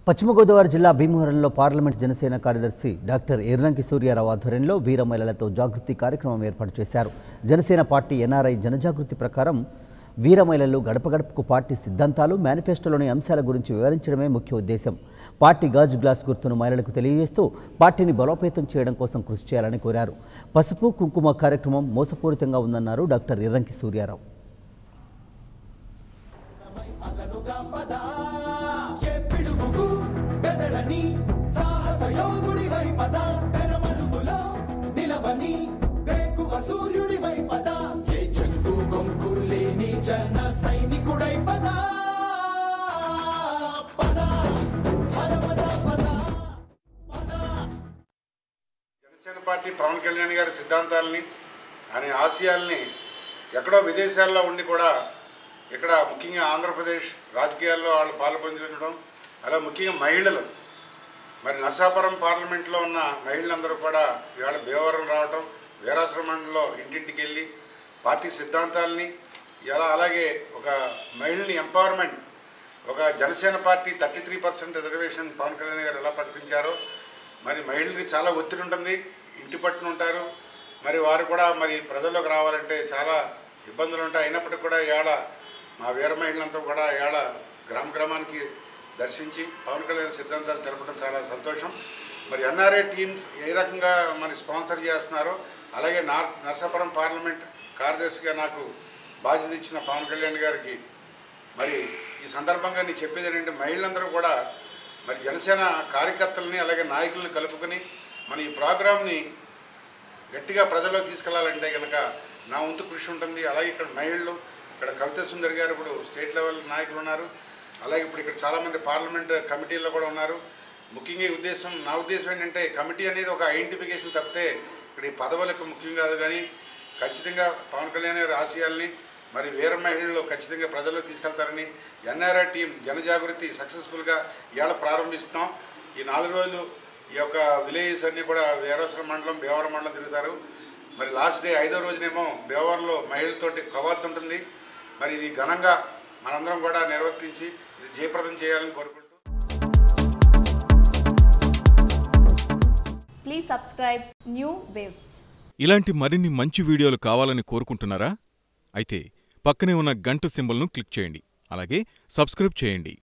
పశ్చిమ గోదావరి జిల్లా భీమవరంలో పార్లమెంట్ జనసేన కార్యదర్శి డాక్టర్ ఎర్రంకి సూర్యారావు ఆధ్వర్యంలో వీర మహిళలతో జాగృతి కార్యక్రమం ఏర్పాటు చేశారు జనసేన పార్టీ ఎన్ఆర్ఐ జనజాగృతి ప్రకారం వీర మహిళలు గడప గడపకు పార్టీ సిద్ధాంతాలు మేనిఫెస్టోలోని అంశాల గురించి వివరించడమే ముఖ్య ఉద్దేశం పార్టీ గాజు గ్లాస్ గుర్తును మహిళలకు తెలియజేస్తూ పార్టీని బలోపేతం చేయడం కోసం కృషి చేయాలని కోరారు పసుపు కుంకుమ కార్యక్రమం మోసపూరితంగా ఉందన్నారు డాక్టర్ ఎర్రంకి సూర్యారావు పిడుగుకు బెదరని సాహస యోధుడి వైపద తెరమరుగులో నిలవని వేకువ సూర్యుడి వైపద ఏ చెంగు కొంకు లేని జన సైనికుడై పద పద పద పద పద జనసేన పార్టీ పవన్ కళ్యాణ్ గారి సిద్ధాంతాలని ఆయన ఆశయాల్ని ఎక్కడో విదేశాల్లో ఉండి కూడా ఇక్కడ ముఖ్యంగా ఆంధ్రప్రదేశ్ రాజకీయాల్లో వాళ్ళు పాల్పంచుకోవడం అలా ముఖ్యంగా మహిళలు మరి నర్సాపురం పార్లమెంట్లో ఉన్న మహిళలందరూ కూడా ఇవాళ భీమవరం రావటం వీరాశ్రమంలో ఇంటింటికి వెళ్ళి పార్టీ సిద్ధాంతాలని ఎలా అలాగే ఒక మహిళని ఎంపవర్మెంట్ ఒక Janasena party thirty three percent reservation Pawan Kalyan garu ఎలా ప్రకటించారో మరి మహిళలకి చాలా ఒత్తిడి ఉంటుంది ఇంటి పట్టున ఉంటారు మరి వారు కూడా మరి ప్రజల్లోకి రావాలంటే చాలా ఇబ్బందులు ఉంటాయి అయినప్పటికీ కూడా ఇవాళ మా వీర మహిళలంతా కూడా ఇవాళ గ్రామ గ్రామానికి దర్శించి పవన్ కళ్యాణ్ సిద్ధాంతాలు తెలపడం చాలా సంతోషం మరి ఎన్ఆర్ఐ టీమ్స్ ఏ రకంగా మరి స్పాన్సర్ చేస్తున్నారో అలాగే నార్ నర్సాపురం పార్లమెంట్ కార్యదర్శిగా నాకు బాధ్యత ఇచ్చిన పవన్ కళ్యాణ్ గారికి మరి ఈ సందర్భంగా నేను చెప్పేది ఏంటంటే మహిళలందరూ కూడా మరి జనసేన కార్యకర్తలని అలాగే నాయకులను కలుపుకొని మన ఈ ప్రోగ్రామ్ని గట్టిగా ప్రజల్లో తీసుకెళ్లాలంటే కనుక నా వంతు కృషి ఉంటుంది అలాగే ఇక్కడ మహిళలు ఇక్కడ కవిత సుందర్ గారు ఇప్పుడు స్టేట్ లెవెల్ నాయకులు ఉన్నారు అలాగే ఇప్పుడు ఇక్కడ చాలామంది పార్లమెంట్ కమిటీల్లో కూడా ఉన్నారు ముఖ్యంగా ఈ ఉద్దేశం నా ఉద్దేశం ఏంటంటే కమిటీ అనేది ఒక ఐడెంటిఫికేషన్ తప్పితే ఇక్కడ ఈ పదవులకు ముఖ్యం కాదు కానీ ఖచ్చితంగా పవన్ కళ్యాణ్ గారి ఆశయాల్ని మరి వీర మహిళలు ఖచ్చితంగా ప్రజల్లో తీసుకెళ్తారని ఎన్ఆర్ఐ టీం జనజాగృతి సక్సెస్ఫుల్గా ఇవాళ ప్రారంభిస్తున్నాం ఈ నాలుగు రోజులు ఈ యొక్క విలేజెస్ అన్నీ కూడా వీరేశ్వరం మండలం భీమవరం మండలం తిరుగుతారు మరి లాస్ట్ డే ఐదో రోజునేమో భీమవరంలో మహిళలతోటి కవాత్ ఉంటుంది మరి ఇది ఘనంగా మనందరం కూడా నిర్వర్తించి ఇది జయప్రదం చేయాలని కోరుకుంటూ Please subscribe New Waves. ఇలాంటి మరిన్ని మంచి వీడియోలు కావాలని కోరుకుంటున్నారా అయితే పక్కనే ఉన్న గంట సింబల్ను క్లిక్ చేయండి అలాగే సబ్స్క్రైబ్ చేయండి